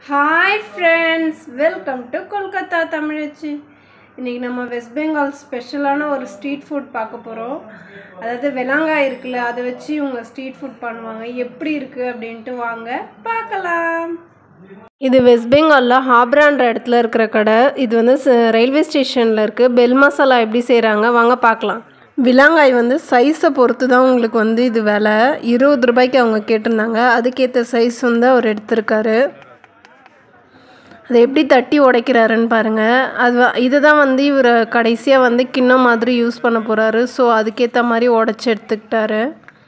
hi friends welcome to Kolkata Tamizhachi இன்றைக்கி நம்ம west Bengal ஸ்பெஷலான ஒரு ஸ்ட்ரீட் ஃபுட் பார்க்க போகிறோம் அதாவது வெளாங்காய் இருக்குல்ல அதை வச்சு இவங்க ஸ்ட்ரீட் ஃபுட் பண்ணுவாங்க எப்படி இருக்குது அப்படின்ட்டு வாங்க பார்க்கலாம் இது வெஸ்ட் பெங்காலில் ஹாப்ரான்ற இடத்துல இருக்கிற கடை இது வந்து ச- ரயில்வே ஸ்டேஷனில் இருக்குது பெல் மசாலா எப்படி செய்கிறாங்க வாங்க பார்க்கலாம் விலாங்காய் வந்து சைஸை பொறுத்து தான் உங்களுக்கு வந்து இது விலை இருபது ரூபாய்க்கு அவங்க கேட்டிருந்தாங்க அதுக்கேற்ற சைஸ் வந்து அவர் எடுத்திருக்காரு அதை எப்படி தட்டி உடைக்கிறாருன்னு பாருங்கள் அது வ- இதுதான் வந்து இவர் கடைசியாக வந்து கிண்ணம் மாதிரி யூஸ் பண்ண போகிறாரு ஸோ அதுக்கேற்ற மாதிரி உடச்சி எடுத்துக்கிட்டாரு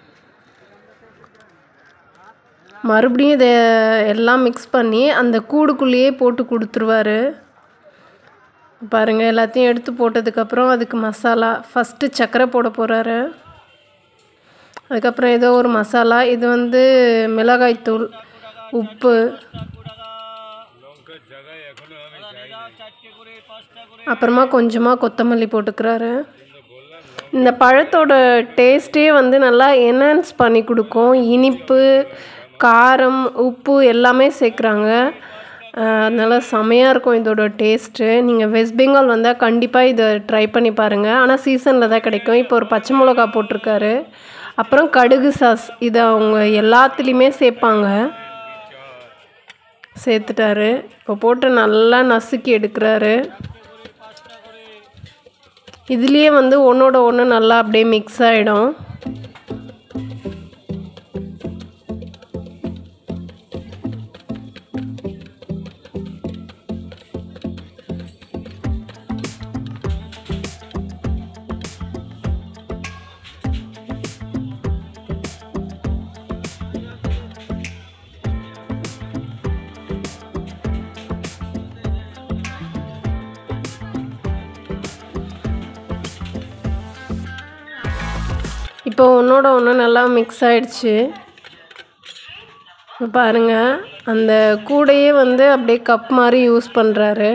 மறுபடியும் இதை எல்லாம் மிக்ஸ் பண்ணி அந்த கூடுக்குள்ளேயே போட்டு கொடுத்துருவாரு பாருங்கள் எல்லாத்தையும் எடுத்து போட்டதுக்கப்புறம் அதுக்கு மசாலா ஃபஸ்ட்டு சர்க்கரை போட போகிறாரு அதுக்கப்புறம் ஏதோ ஒரு மசாலா இது வந்து மிளகாய்த்தூள் உப்பு அப்புறமா கொஞ்சமாக கொத்தமல்லி போட்டுக்கிறாரு இந்த பழத்தோட டேஸ்ட்டே வந்து நல்லா என்ஹான்ஸ் பண்ணி கொடுக்கும் இனிப்பு காரம் உப்பு எல்லாமே சேர்க்குறாங்க அதனால் செமையாக இருக்கும் இதோட டேஸ்ட்டு நீங்கள் வெஸ்ட் பெங்கால் வந்தால் கண்டிப்பாக இதை ட்ரை பண்ணி பாருங்கள் ஆனால் சீசனில் தான் கிடைக்கும் இப்போ ஒரு பச்சை மிளகா போட்டிருக்காரு அப்புறம் கடுகு சாஸ் இதை அவங்க எல்லாத்துலேயுமே சேர்ப்பாங்க சேர்த்துட்டாரு இப்போ போட்டு நல்லா நசுக்கி எடுக்கிறாரு இதுலேயே வந்து ஒன்றோட ஒன்று நல்லா அப்படியே மிக்ஸ் ஆகிடும் இப்போ ஒன்றோட ஒன்று நல்லா மிக்ஸ் ஆயிடுச்சு இப்போ பாருங்க அந்த கூடையே வந்து அப்படியே கப் மாதிரி யூஸ் பண்ணுறாரு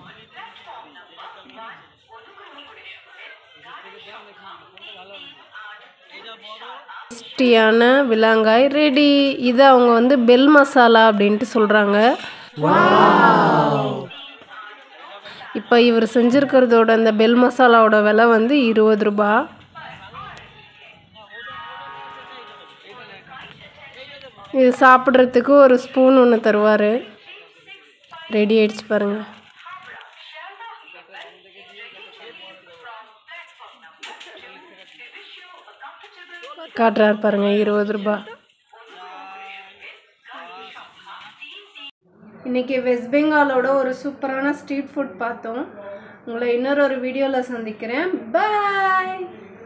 டேஸ்டியான விலாங்காய் ரெடி இது அவங்க வந்து பெல் மசாலா அப்படின்ட்டு சொல்கிறாங்க இப்போ இவர் செஞ்சுருக்கிறதோட அந்த பெல் மசாலாவோட விலை வந்து இருபது ரூபா இது சாப்பிட்றதுக்கு ஒரு ஸ்பூன் ஒன்று தருவார் ரெடி ஆயிடுச்சு பாருங்க காட்டுறாரு பாருங்க இருபது ரூபாய் இன்னைக்கு வெஸ்ட் பெங்காலோட ஒரு சூப்பரான ஸ்ட்ரீட் ஃபுட் பார்த்தோம் உங்களை இன்னொரு ஒரு வீடியோவில் சந்திக்கிறேன் பாய்